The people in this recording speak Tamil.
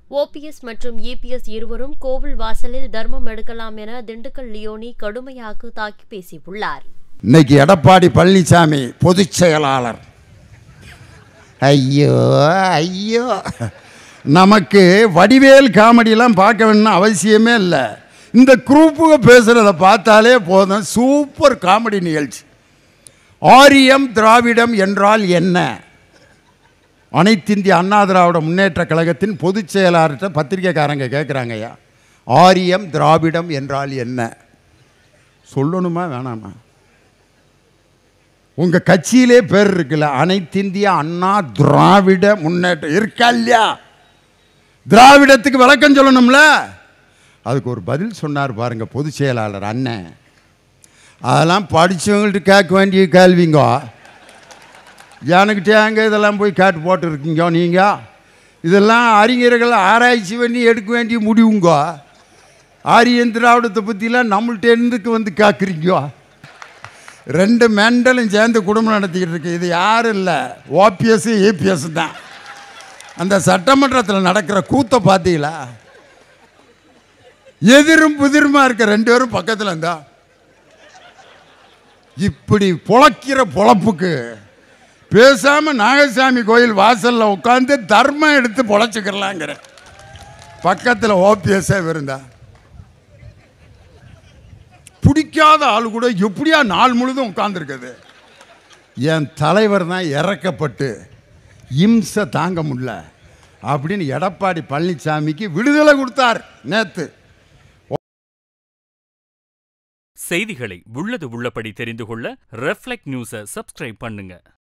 ஓபிஎஸ் மற்றும் இபிஎஸ் இருவரும் கோவில் வாசலில் தர்மம் எடுக்கலாம் என திண்டுக்கல் லியோனி கடுமையாக தாக்கி பேசியுள்ளார் இன்னைக்கு எடப்பாடி பழனிசாமி பொதுச் செயலாளர் ஐயோ ஐயோ நமக்கு வடிவேல் காமெடியெல்லாம் பார்க்க வேணும்னு அவசியமே இல்லை இந்த குரூப்புக பேசுகிறத பார்த்தாலே போதும் சூப்பர் காமெடி நிகழ்ச்சி ஆரியம் திராவிடம் என்றால் என்ன அனைத்திந்திய அண்ணா திராவிட முன்னேற்ற கழகத்தின் பொதுச் செயலாளர்கிட்ட பத்திரிக்கைக்காரங்க கேட்குறாங்க ஐயா ஆரியம் திராவிடம் என்றால் என்ன சொல்லணுமா வேணாமா உங்க கட்சியிலே பேர் இருக்குல்ல அனைத்திந்திய அண்ணா திராவிட முன்னேற்றம் இருக்கா இல்லையா திராவிடத்துக்கு விளக்கம் சொல்லணும்ல அதுக்கு ஒரு பதில் சொன்னார் பாருங்க பொதுச் செயலாளர் அண்ணன் அதெல்லாம் படித்தவங்கள்ட்ட கேட்க வேண்டிய கேள்விங்க எனக்கிட்டே அங்கே இதெல்லாம் போய் கேட்டு போட்டு இருக்கீங்க நீங்கள் இதெல்லாம் அறிஞர்கள் ஆராய்ச்சி பண்ணி எடுக்க வேண்டிய முடிவுங்க ஆரியன் திராவிடத்தை பற்றிலாம் நம்மள்ட்ட இருந்துக்கு வந்து கேட்குறீங்க ரெண்டு மெண்டலும் சேர்ந்து குடும்பம் நடத்திக்கிட்டு இருக்கு இது யாரும் இல்லை ஓபிஎஸ் ஏபிஎஸ் தான் அந்த சட்டமன்றத்தில் நடக்கிற கூத்தை பார்த்தீங்களா எதிரும் புதிருமா இருக்க ரெண்டு பேரும் பக்கத்தில் இருந்தா இப்படி பொழக்கிற பொழப்புக்கு பேசாம நாகசாமி கோயில் வாசல்ல உட்காந்து தர்மம் எடுத்து பொழைச்சிக்கிறலாங்கிற பக்கத்தில் ஓபிஎஸ்ஸே இருந்தா பிடிக்காத ஆள் கூட எப்படியா நாள் முழுதும் உட்காந்துருக்குது என் தலைவர் தான் இறக்கப்பட்டு இம்சை தாங்க முடியல அப்படின்னு எடப்பாடி பழனிசாமிக்கு விடுதலை கொடுத்தார் நேத்து செய்திகளை உள்ளது உள்ளபடி தெரிந்து கொள்ள ரெஃப்ளெக்ட் நியூஸை சப்ஸ்கிரைப் பண்ணுங்க